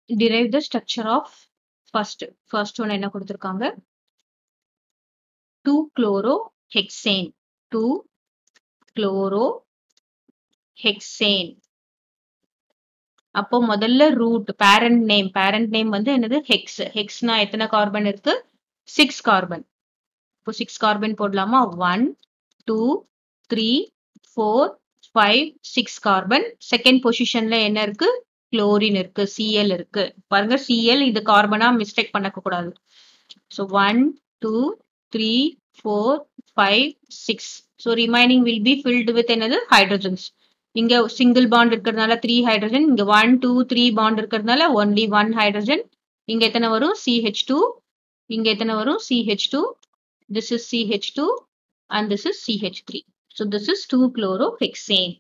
derive the structure of first first one என்ன கொடுத்திருக்காங்க 2 chloro hexane 2 chloro hexane அப்போ முதல்ல root parent name parent name வந்து என்னது ஹெக்ஸ் ஹெக்ஸ்னா எத்தனை கார்பன் இருக்கு சிக்ஸ் கார்பன் இப்போ சிக்ஸ் கார்பன் போடலாமா one two three four five six carbon second பொசிஷன்ல என்ன இருக்கு குளோரின் இருக்கு சிஎல் இருக்கு பாருங்க சிஎல் இது கார்பனா மிஸ்டேக் பண்ணக்க கூடாது so one two three four five six so remaining will be filled with என்னது ஹைட்ரஜன்ஸ் இங்க சிங்கிள் பாண்ட் இருக்கிறதுனால த்ரீ ஹைட்ரஜன் இங்க ஒன் டூ த்ரீ பாண்ட் இருக்கிறதுனால ஒன்லி ஒன் ஹைட்ரஜன் இங்க எத்தனை வரும் சிஹெச் டூ இங்க எத்தனை வரும் CH two this is CH two and this is CH three so this is two chloro hexane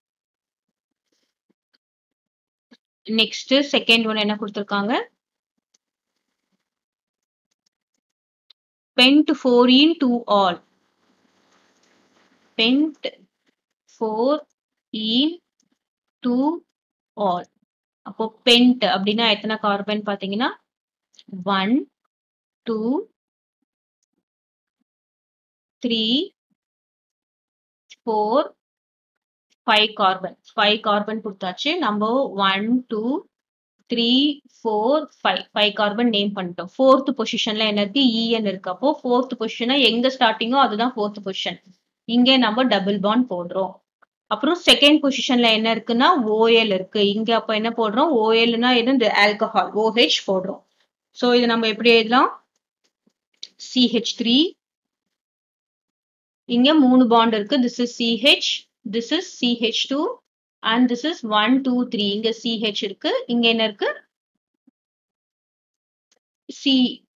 next second one என்ன கொடுத்துருக்காங்க pent four yne two ol pent four yne two ol அப்போ pent அப்படின்னா எத்தனை carbon பாத்தீங்கன்னா one two three four five carbon five carbon கொடுத்தாச்சு நம்ம one two three four five five carbon name பண்ணிட்டோம் fourth பொசிஷன்ல என்ன இருக்கு இஎன் இருக்கு அப்போ ஃபோர்த் பொசிஷனா எங்க ஸ்டார்டிங்கோ அதுதான் ஃபோர்த் பொசிஷன் இங்க நம்ம டபுள் பாண்ட் போடுறோம் அப்புறம் செகண்ட் பொசிஷன்ல என்ன இருக்குன்னா ஓஎல் இருக்கு இங்க அப்ப என்ன போடுறோம் ஓஎல்னா என்ன இந்த ஆல்கஹால் ஓஹெச் போடுறோம் ஸோ இது நம்ம எப்படி எழுதலாம் சிஹெச் த்ரீ இங்க மூணு பாண்ட் இருக்கு this is CH this is CH two and this is one two three இங்க சிஹெச் இருக்கு இங்க என்ன இருக்கு சி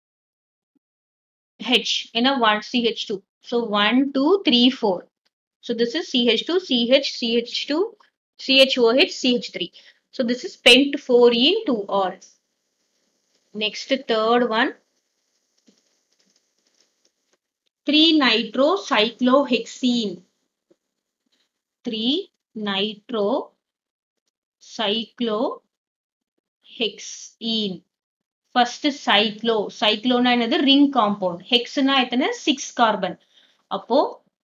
ஹெச் ஏன்னா one CH two so one two three four So this is CH2, CH, CH2, CHOH, CH3. So this is pent 4 in 2 all. Next third one. 3 nitro cyclohexene. 3 nitro cyclohexene. First cyclo. Cyclona என்னது ring compound. Hexனா எத்தனை 6 carbon. அப்போ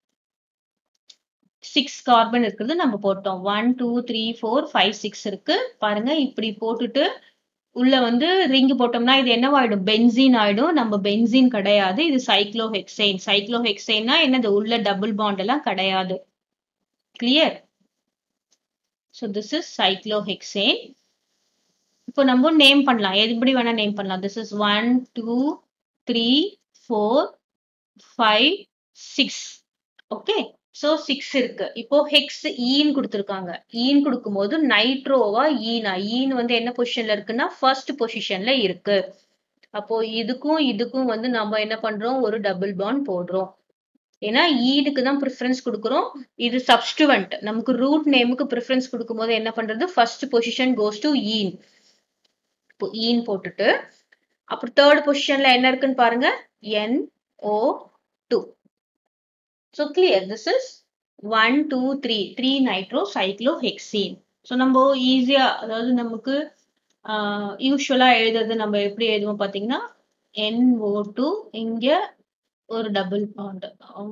six carbon இருக்கிறது நம்ம போட்டோம் one two three four five six இருக்கு பாருங்க இப்படி போட்டுட்டு உள்ள வந்து ரிங் போட்டோம்னா இது என்னவாயிடும் பென்சீன் ஆயிடும் நம்ம பென்சீன் கிடையாது இது சைக்ளோ ஹெக்சைன் சைக்ளோ ஹெக்சைன்னா என்னது உள்ள டபுள் பாண்ட் எல்லாம் கிடையாது clear so this is cyclohexene இப்போ நம்ம நேம் பண்ணலாம் எப்படி வேணா நேம் பண்ணலாம் this is one two three four five six okay so six இருக்கு இப்போ ஹெக்ஸ் ஈன் கொடுத்துருக்காங்க ஈன் கொடுக்கும்போது நைட்ரோவா ஈனா ஈன் வந்து என்ன பொசிஷன்ல இருக்குன்னா ஃபர்ஸ்ட் பொசிஷன்ல இருக்கு அப்போ இதுக்கும் இதுக்கும் வந்து நம்ம என்ன பண்றோம் ஒரு டபுள் பாண்ட் போடுறோம் ஏன்னா ஈனுக்கு தான் ப்ரிஃபரன்ஸ் கொடுக்குறோம் இது சப்ஸ்டுவன்ட் நமக்கு ரூட் நேமுக்கு ப்ரிஃபரன்ஸ் கொடுக்கும்போது என்ன பண்றது first position goes to ene இப்போ ஈன் போட்டுட்டு அப்புறம் தேர்ட் பொசிஷன்ல என்ன இருக்குன்னு பாருங்க N O two So clear, this is 1, 2, 3, 3 nitrocyclohexene. So நம்ம ஈஸியா அதாவது நமக்கு யூஸ்வலா எழுதுறது நம்ம எப்படி எழுதுவோம் பார்த்தீங்கன்னா NO டூ இங்க ஒரு double bond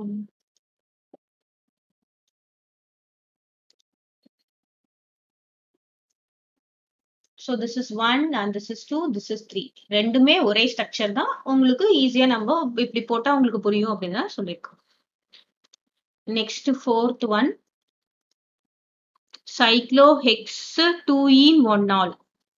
so this is one and this is two this is three ரெண்டுமே ஒரே ஸ்ட்ரக்சர் தான் உங்களுக்கு ஈஸியா நம்ம இப்படி போட்டா உங்களுக்கு புரியும் அப்படின்னு தான் சொல்லியிருக்கோம் next fourth one cyclohex two en one al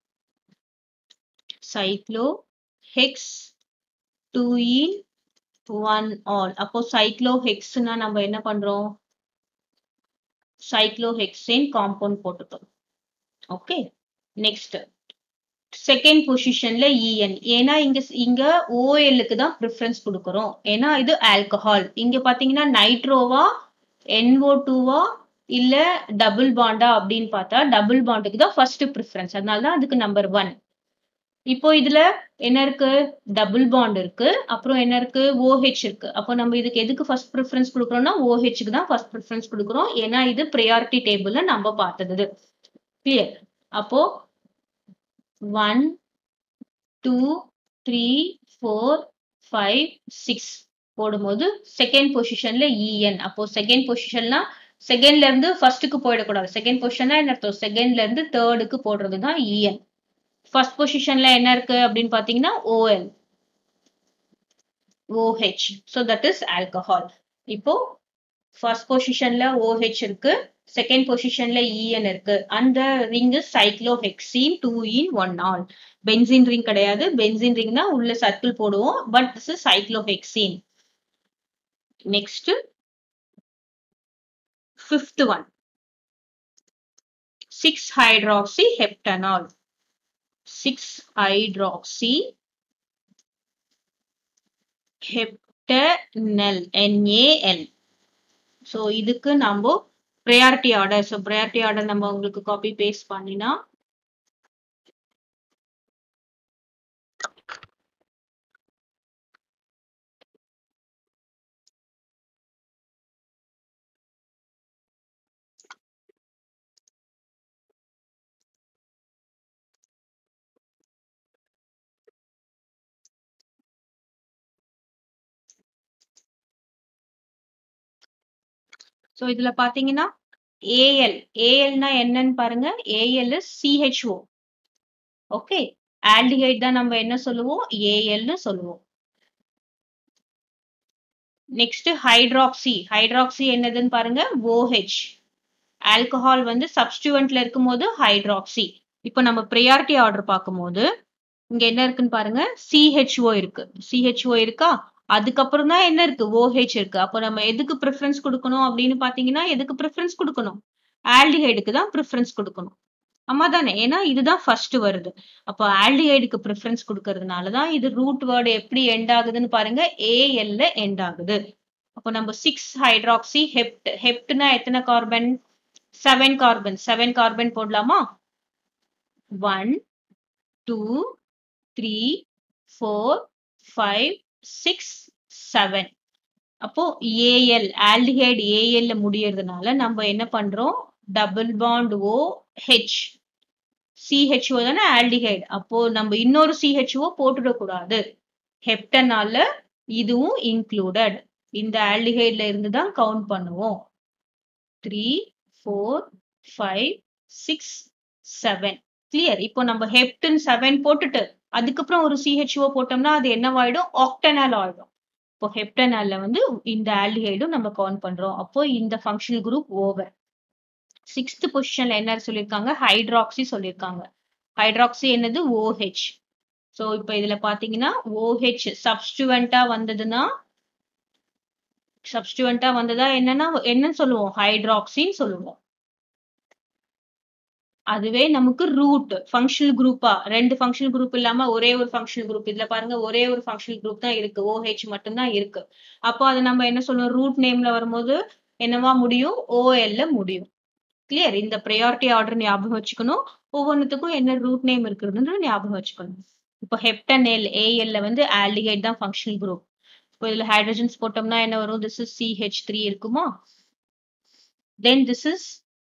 cyclohex two en one al அப்போ சைக்ளோஹெக்ஸ்னா நம்ம என்ன பண்றோம் சைக்ளோஹெக்சேன் காம்பவுண்ட் போட்டுட்டோம் ஓகே நெக்ஸ்ட் செகண்ட் பொசிஷன்ல இஎன் ஏன்னா இங்க இங்க ஓஎல்லுக்கு தான் ப்ரிஃபரன்ஸ் கொடுக்குறோம் ஏன்னா இது ஆல்கஹால் இங்க பாத்தீங்கன்னா நைட்ரோவா என்ஓ டூவா இல்ல டபுள் பாண்டா அப்படின்னு பார்த்தா டபுள் பாண்டுக்கு தான் ஃபர்ஸ்ட் ப்ரிஃபரன்ஸ் அதனால தான் அதுக்கு நம்பர் ஒன் இப்போ இதுல என்ன இருக்கு டபுள் பாண்ட் இருக்கு அப்புறம் என்ன இருக்கு ஓஹெச் இருக்கு அப்போ நம்ம இதுக்கு எதுக்கு ஃபர்ஸ்ட் ப்ரிஃபரன்ஸ் கொடுக்குறோம்னா ஓஹெச்சுக்கு தான் ஃபர்ஸ்ட் ப்ரிஃபரன்ஸ் கொடுக்குறோம் ஏன்னா இது ப்ரையாரிட்டி டேபிள்ல நம்ம பார்த்தது கிளியர் அப்போ one two three four five six போடும்போது செகண்ட் பொசிஷன்ல இஎன் அப்போ செகண்ட் பொசிஷன்லாம் செகண்ட்ல இருந்து ஃபர்ஸ்ட்டுக்கு போயிடக்கூடாது செகண்ட் பொசிஷன்னா என்ன அர்த்தம் செகண்ட்ல இருந்து தேர்டுக்கு போடுறது தான் இஎன் ஃபர்ஸ்ட் பொசிஷன்ல என்ன இருக்கு அப்படின்னு பாத்தீங்கன்னா ol OH so that is alcohol இப்போ ஃபர்ஸ்ட் பொசிஷன்ல ஓஹெச் இருக்கு செகண்ட் பொசிஷன்ல இஎன் இருக்கு அந்த ring cyclohexene two en one al benzene ring கிடையாது பென்சின் ரிங்னா உள்ள சர்க்கிள் போடுவோம் but this is cyclohexene next fifth one six hydroxy heptanol six hydroxy heptanal nal so இதுக்கு நம்ம priority order so priority order நம்ம உங்களுக்கு காப்பி பேஸ்ட் பண்ணினா so இதுல பாத்தீங்கன்னா ஏஎல் ஏஎல்னா என்னன்னு பாருங்க ஏஎல் சிஹெச்ஓ ஓகே ஆல்டிஹைட் தான் நம்ம என்ன சொல்லுவோம் ஏஎல்னு சொல்லுவோம் நெக்ஸ்ட் ஹைட்ராக்சி ஹைட்ராக்சி என்னதுன்னு பாருங்க ஓஹெச் ஆல்கஹால் வந்து சப்ஸ்டியூவன்ட்ல இருக்கும்போது ஹைட்ராக்சி இப்போ நம்ம ப்ரையாரிட்டி ஆர்டர் பார்க்கும்போது இங்க என்ன இருக்குன்னு பாருங்க சிஹெச்ஓ இருக்கு சிஹெச்ஓ இருக்கா அதுக்கப்புறம் தான் என்ன இருக்கு ஓஹெச் இருக்கு அப்போ நம்ம எதுக்கு ப்ரிஃபரன்ஸ் கொடுக்கணும் அப்படின்னு பாத்தீங்கன்னா எதுக்கு ப்ரிஃபரன்ஸ் கொடுக்கணும் ஆல்டிஹைடுக்கு தான் ப்ரிஃபரன்ஸ் கொடுக்கணும் ஆமா தானே ஏன்னா இதுதான் ஃபர்ஸ்ட் வருது அப்போ ஆல்டிஹைடுக்கு ப்ரிஃபரன்ஸ் கொடுக்கறதுனால தான் இது ரூட் வேர்டு எப்படி எண்ட் ஆகுதுன்னு பாருங்க ஏஎல்ல எண்ட் ஆகுது அப்போ நம்ம சிக்ஸ் ஹைட்ராக்சி ஹெப்ட் ஹெப்ட்னா எத்தனை carbon seven carbon seven carbon போடலாமா one two three four five six seven அப்போ ஏஎல் ஆல்டிஹைடு ஏஎல்ல முடியறதுனால நம்ம என்ன பண்றோம் double bond O H CHO தானே ஆல்டிஹைடு அப்போ நம்ம இன்னொரு சிஹெச்ஓ போட்டுடக்கூடாது ஹெப்டனால இதுவும் இன்க்ளூடட் இந்த ஆல்டிஹைட்ல இருந்து தான் கவுண்ட் பண்ணுவோம் three four five six seven clear இப்போ நம்ம ஹெப்டன் செவன் போட்டுட்டு அதுக்கப்புறம் ஒரு சிஹெச்ஓ போட்டோம்னா அது என்னவாயிடும் ஆக்டனால் ஆயிடும் இப்போ ஹெப்டனால்ல வந்து இந்த ஆல்டிஹைடும் நம்ம கவுண்ட் பண்றோம் அப்போ இந்த ஃபங்க்ஷனல் குரூப் ஓவர் சிக்ஸ்த் பொசிஷன்ல என்ன சொல்லியிருக்காங்க ஹைட்ராக்சி சொல்லியிருக்காங்க ஹைட்ராக்சி என்னது ஓஹெச் ஸோ இப்போ இதுல பாத்தீங்கன்னா ஓஹெச் சப்ஸ்டுவெண்டா வந்ததுன்னா சப்ஸ்டுவெண்டா வந்ததா என்னன்னா என்னன்னு சொல்லுவோம் ஹைட்ராக்சின்னு சொல்லுவோம் அதுவே நமக்கு ரூட் ஃபங்க்ஷனல் குரூப்பா ரெண்டு ஃபங்க்ஷனல் குரூப் இல்லாம ஒரே ஒரு ஃபங்க்ஷனல் குரூப் இதுல பாருங்க ஒரே ஒரு ஃபங்க்ஷனல் குரூப் தான் இருக்கு ஓஹெச் மட்டும்தான் இருக்கு அப்போ அது நம்ம என்ன சொல்லுவோம் ரூட் நேம்ல வரும்போது என்னவா முடியும் ஓஎல்ல முடியும் கிளியர் இந்த ப்ரையாரிட்டி ஆர்டர் ஞாபகம் வச்சுக்கணும் ஒவ்வொன்றுத்துக்கும் என்ன ரூட் நேம் இருக்குதுன்னு ஞாபகம் வச்சுக்கணும் இப்போ ஹெப்டன் எல் ஏஎல்ல வந்து ஆல்டிகைட் தான் ஃபங்க்ஷனல் குரூப் இப்போ இதுல ஹைட்ரஜன்ஸ் போட்டோம்னா என்ன வரும் திஸ் இஸ் சிஹெச் த்ரீ இருக்குமா தென் திஸ் இஸ்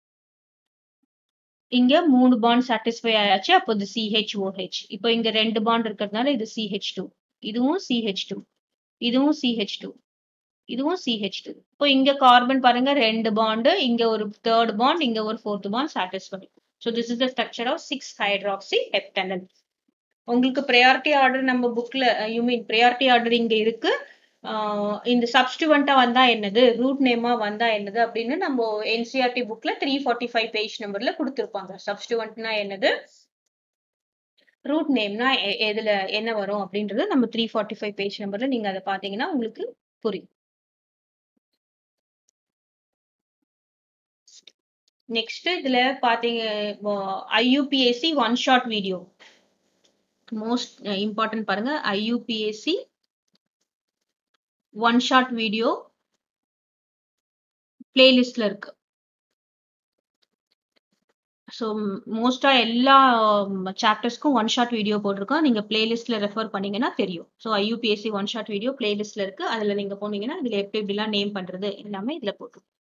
இங்க மூணு பாண்ட் சாட்டிஸ்ஃபை ஆயாச்சு அப்போ இது சிஹெச்ஓஹெச் இப்போ இங்க ரெண்டு பாண்ட் இருக்கிறதுனால இது சிஹெச் டூ இதுவும் சிஹெச் டூ இதுவும் சிஹெச் டூ இதுவும் சிஹெச் டூ இப்போ இங்க கார்பன் பாருங்க ரெண்டு பாண்டு இங்க ஒரு தேர்ட் பாண்ட் இங்க ஒரு fourth bond satisfy so this is the structure of six hydroxy heptanal உங்களுக்கு ப்ரையாரிட்டி ஆர்டர் நம்ம புக்ல யூ மீன் ப்ரையாரிட்டி ஆர்டர் இங்க இருக்கு இந்த சப்ஸ்டிவெண்டா வந்தா என்னது ரூட் நேமா வந்தா என்னது அப்படின்னு நம்ம என்சிஆர்டி புக்ல த்ரீ ஃபார்ட்டி ஃபைவ் பேஜ் நம்பர்ல கொடுத்துருப்பாங்க சப்ஸ்டிவெண்ட்னா என்னது ரூட் நேம்னா எதுல என்ன வரும் அப்படின்றது நம்ம த்ரீ ஃபார்ட்டி ஃபைவ் பேஜ் நம்பர்ல நீங்க அதை பாத்தீங்கன்னா உங்களுக்கு புரியும் நெக்ஸ்ட் இதுல பாத்தீங்க IUPAC one shot video most important பாருங்க ஐயூபிஎஸ்சி ஒன் ஷாட் வீடியோ பிளேலிஸ்ட்ல இருக்கு ஸோ மோஸ்டா எல்லா சாப்டர்ஸ்க்கும் ஒன் ஷாட் வீடியோ போட்டிருக்கோம் நீங்க பிளேலிஸ்ட்ல ரெஃபர் பண்ணீங்கன்னா தெரியும் so IUPAC one shot video பிளேலிஸ்ட்ல இருக்கு அதுல நீங்க போனீங்கன்னா இதுல எப்படி எப்படிலாம் நேம் பண்றது எல்லாமே இதுல போட்டிருக்கோம்